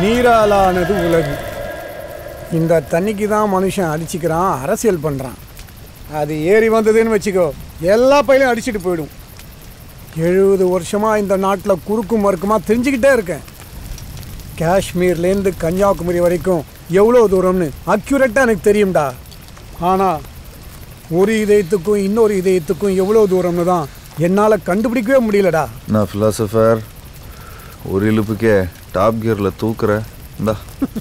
நீராலானது உலகு இந்த தண்ணிக்கு தான் மனுஷன் அடிச்சுக்கிறான் அரசியல் பண்ணுறான் அது ஏறி வந்ததுன்னு வச்சுக்கோ எல்லா பயிலையும் அடிச்சுட்டு போயிடும் எழுபது வருஷமாக இந்த நாட்டில் குறுக்கும் மறுக்குமா தெரிஞ்சுக்கிட்டே இருக்கேன் காஷ்மீர்லேருந்து கன்னியாகுமரி வரைக்கும் எவ்வளோ தூரம்னு அக்யூரேட்டாக எனக்கு தெரியும்டா ஆனால் ஒரு இதயத்துக்கும் இன்னொரு இதயத்துக்கும் எவ்வளோ தூரம்னு தான் என்னால் கண்டுபிடிக்கவே முடியலடா நான் ஃபிலாசபர் ஒரு இழுப்புக்கே டாப் கியரில் தூக்குற இந்தா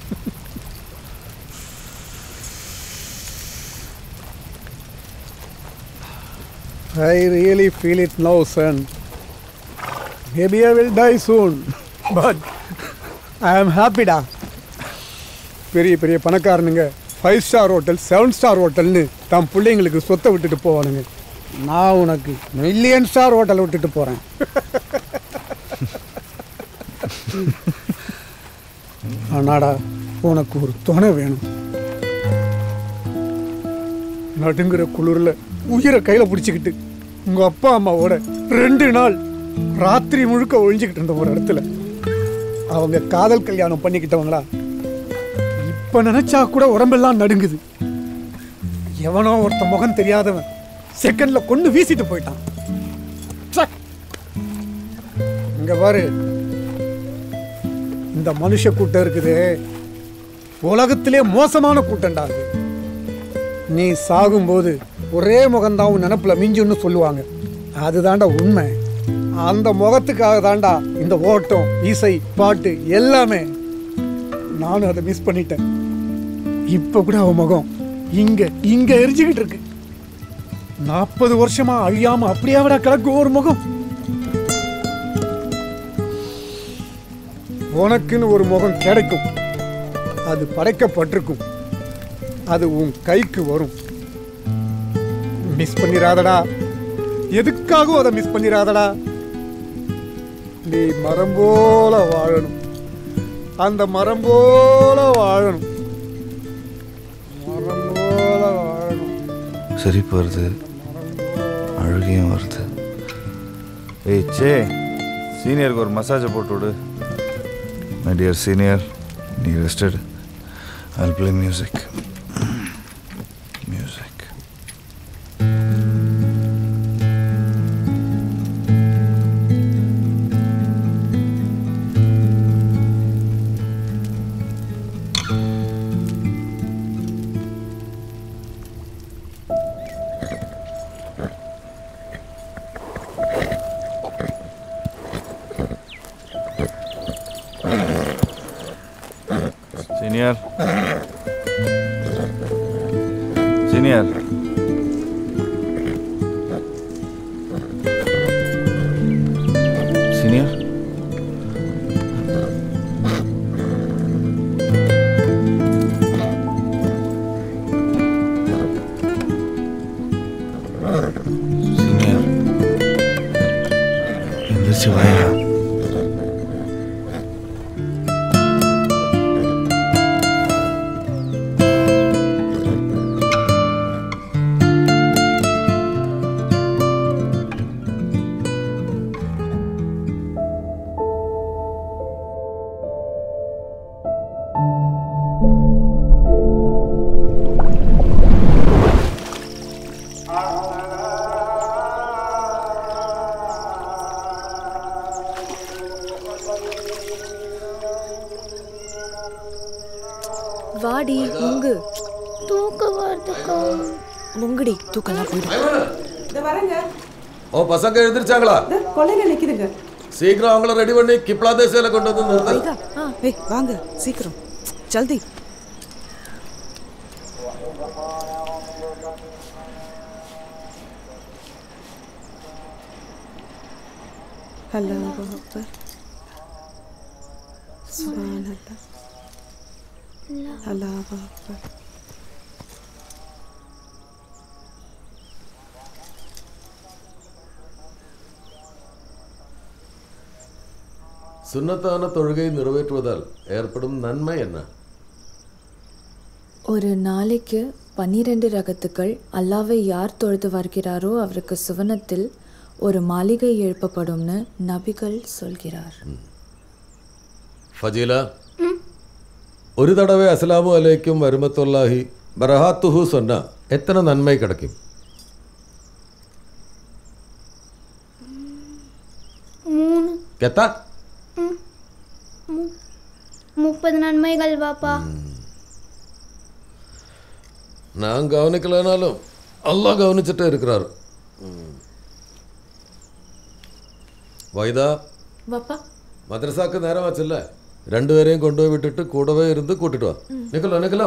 I really feel it now, son. Maybe I will die soon, but I am happy டா பெரிய பெரிய பணக்காரனுங்க five star hotel seven star ஹோட்டல்னு தம் பிள்ளைங்களுக்கு சொத்தை விட்டுட்டு போவானுங்க நான் உனக்கு மில்லியன் ஸ்டார் ஹோட்டல் விட்டுட்டு போகிறேன் ஆனாடா உனக்கு ஒரு துணை வேணும் நடுங்குற குளிரில் உயிரை கையில் பிடிச்சிக்கிட்டு உங்கள் அப்பா அம்மாவோட ரெண்டு நாள் ராத்திரி முழுக்க ஒழிஞ்சுக்கிட்டு இருந்த ஒரு இடத்துல அவங்க காதல் கல்யாணம் பண்ணிக்கிட்டவங்களா இப்போ நினச்சா கூட உடம்பெல்லாம் நடுங்குது எவனோ ஒருத்த முகம் தெரியாதவன் செகண்டில் கொண்டு வீசிட்டு போயிட்டான் ச்சே. இங்க பாரு இந்த மனுஷ கூட்டம் இருக்குது உலகத்திலே மோசமான கூட்டம்டா அது நீ சாகும்போது ஒரே முகம்தான் உன் நினப்புல மிஞ்சுன்னு சொல்லுவாங்க அதுதான்டா உண்மை அந்த முகத்துக்காக தான்டா இந்த ஓட்டம் இசை பாட்டு எல்லாமே நானும் அதை மிஸ் பண்ணிட்டேன் இப்போ கூட அவன் முகம் இங்க இங்க எரிஞ்சுக்கிட்டு இருக்கு நாற்பது வருஷமா அழியாம அப்படியாவடா கிடக்கு ஒரு முகம் உனக்குன்னு ஒரு முகம் கிடைக்கும் அது படைக்கப்பட்டிருக்கும் அது உன் கைக்கு வரும் மிஸ் பண்ணிராதடா எதுக்காகவும் அதை மிஸ் பண்ணிராதடா நீ மரம் போல வாழணும் அந்த மரம் போல வாழணும் மரம் போல வாழணும் சிரிப்பு வருது அழுகையும் வருது ஏய் சே சீனியருக்கு ஒரு மசாஜை போட்டு விடு மை டியர் சீனியர் நீ rested I'll play music. Music. Senior. Senior. Senior. Senior. எந்திரிச்சு வாயா வாடி முங்கு தூக்கம் வருதுக்கா முங்குடி தூக்கலாம் போயிடும் இந்த வரேங்க ஓ பசங்க எழுந்திரிச்சாங்களா இந்த கொள்ளையில நிக்குதுங்க சீக்கிரம் அவங்கள ரெடி பண்ணி கிப்லா தேசியில கொண்டு வந்து நிறுத்து வைதா ஏய் வாங்க சீக்கிரம் ஜல்தி அல்லாஹ் அக்பர் சுப்ஹான் அல்லாஹ் அல்லாஹ் அக்பர் சுன்னத்தான தொழுகை நிறைவேற்றுவதால் ஏற்படும் நன்மை என்ன ஒரு நாளைக்கு பன்னிரண்டு ரகத்துக்கள் அல்லாவை யார் தொழுது வருகிறாரோ அவருக்கு சுவனத்தில் ஒரு மாளிகை எழுப்பப்படும்னு நபிகள் சொல்கிறார் ஃபஜீலா ஒரு தடவை அஸ்ஸலாமு அலைக்கும் வருமத்துல்லாஹி பரஹாத்துஹு சொன்னா எத்தனை நன்மை கிடைக்கும் மூணு கெத்தா முப்பது நன்மைகள் வாப்பா நான் கவனிக்கலனாலும் அல்லாஹ் கவனிச்சுட்டே இருக்கிறாரு ம். வைதா வாப்பா மദ്രസാക്ക് നേരം വച്ചല്ലേ രണ്ടുപേരെയും കൊണ്ടുപോയി വിട്ടിട്ട് കൂടവേ ഇരുന്ന് കൂട്ടിട്ട് വാ നിക്കലോ നിക്കലോ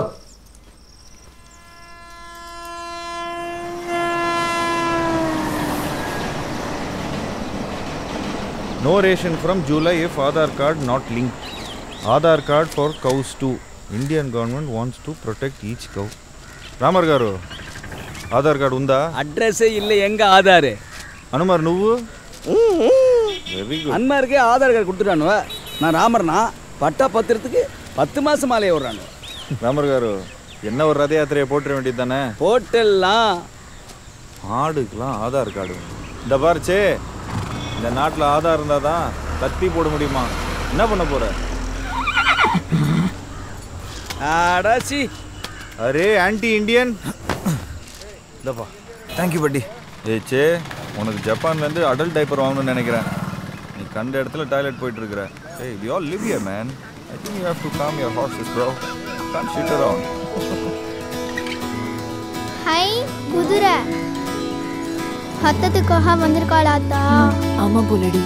No ration from July if Aadhaar card not linked. Aadhaar card for cows too. Indian government wants to protect each cow. Ramar గారు ఆధార్ కార్డు ఉందా అడ్రస్సే ఇల్లు ఎంగ ఆధార్ అనుమార్ నువ్వు வெரி குட் அன்மாருக்கே ஆதார் கார்டு கொடுத்துட்டானுவ நான் ராமர்னா பட்டா பத்திரத்துக்கு பத்து மாசம் மாலையை விடுறானு ராமர் గారు என்ன ஒரு ரத யாத்திரையை போட்டுற வேண்டியது தானே போட்டெல்லாம் ஆடுக்கெல்லாம் ஆதார் கார்டு இந்த பாருச்சே இந்த நாட்டில் ஆதார் இருந்தால் தான் கத்தி போட முடியுமா என்ன பண்ண போற அடாச்சி அரே ஆன்டி இண்டியன் இதப்பா தேங்க்யூ பட்டி ஏ சே உனக்கு ஜப்பான்லேருந்து அடல்ட் டைப்பர் வாங்கணும்னு நினைக்கிறேன் நீ கண்ட இடத்துல டாய்லெட் போயிட்டு இருக்கிற ஏய் we all live here man I think you have to calm your horses bro can shit around hi குதிரை ஹத்தத்துக்காக வந்திருக்காளாத்தா ஆமா புலடி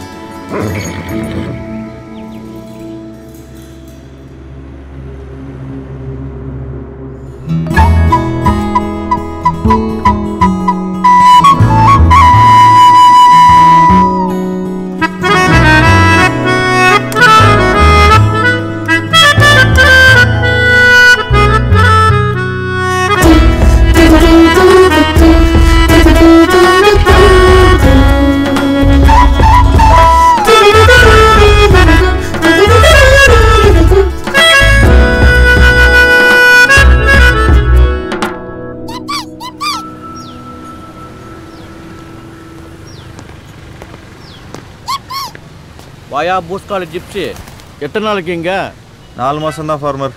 வாயா பூஸ்கால ஜிப்ஸி எத்தனை நாளைக்கு இங்க நாலு மாதம் தான் ஃபார்மர்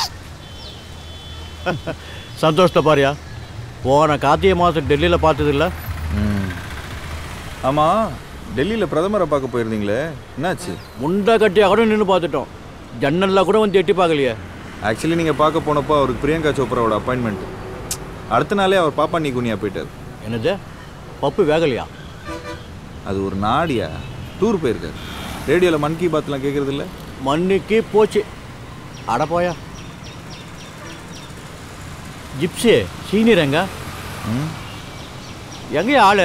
சந்தோஷத்தை பாரியா போன கார்த்திகை மாதம் டெல்லியில் பார்த்ததில்ல ம் ஆமாம் டெல்லியில் பிரதமரை பார்க்க போயிருந்தீங்களே என்னாச்சு முண்டை கட்டியாக கூட நின்று பார்த்துட்டோம் ஜன்னலில் கூட வந்து எட்டி பார்க்கலையே ஆக்சுவலி நீங்கள் பார்க்க போனப்போ அவருக்கு பிரியங்கா சோப்ராவோட அப்பாயின்மெண்ட் அடுத்த நாளே அவர் பாப்பா நீ குனியா போயிட்டார் என்னது பப்பு வேகலையா அது ஒரு நாடியா டூர் போயிருக்காரு ரேடியோவில் மன் கி பாத்லாம் கேட்குறது இல்லை மண்ணுக்கு போச்சு அட போயா ஜிப்ஸி சீனியர் எங்க ம் எங்கேயா ஆளு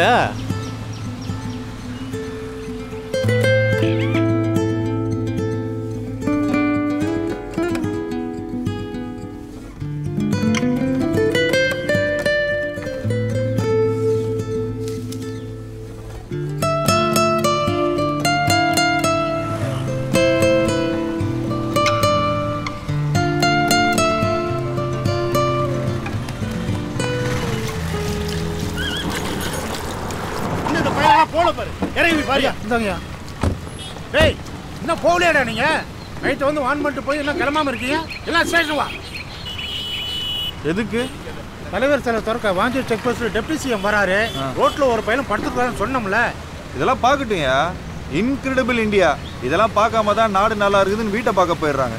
இந்த பையனா போல பாரு இறங்கி பாரு இந்தாங்கய்யா டேய் இன்னும் போகலையாடா நீங்க நைட்டு வந்து வான் பண்ணிட்டு போய் எல்லாம் கிளம்பாம இருக்கீங்க எல்லாம் ஸ்டேஷன் வா எதுக்கு தலைவர் சில திறக்க Vanchi check post deputy CM வராரு ரோட்ல ஒரு பையன் படுத்துக்கிறான்னு சொன்னோம்ல இதெல்லாம் பார்க்கட்டும்யா இன்கிரெடிபிள் இந்தியா இதெல்லாம் பார்க்காம தான் நாடு நல்லா இருக்குதுன்னு வீட்டை பார்க்க போயிடுறாங்க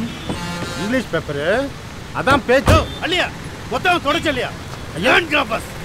இங்கிலீஷ் பேப்பரு அதான் பேச்சு அல்லையா மொத்தம் தொடச்சு இல்லையா ஏன் கிராபஸ்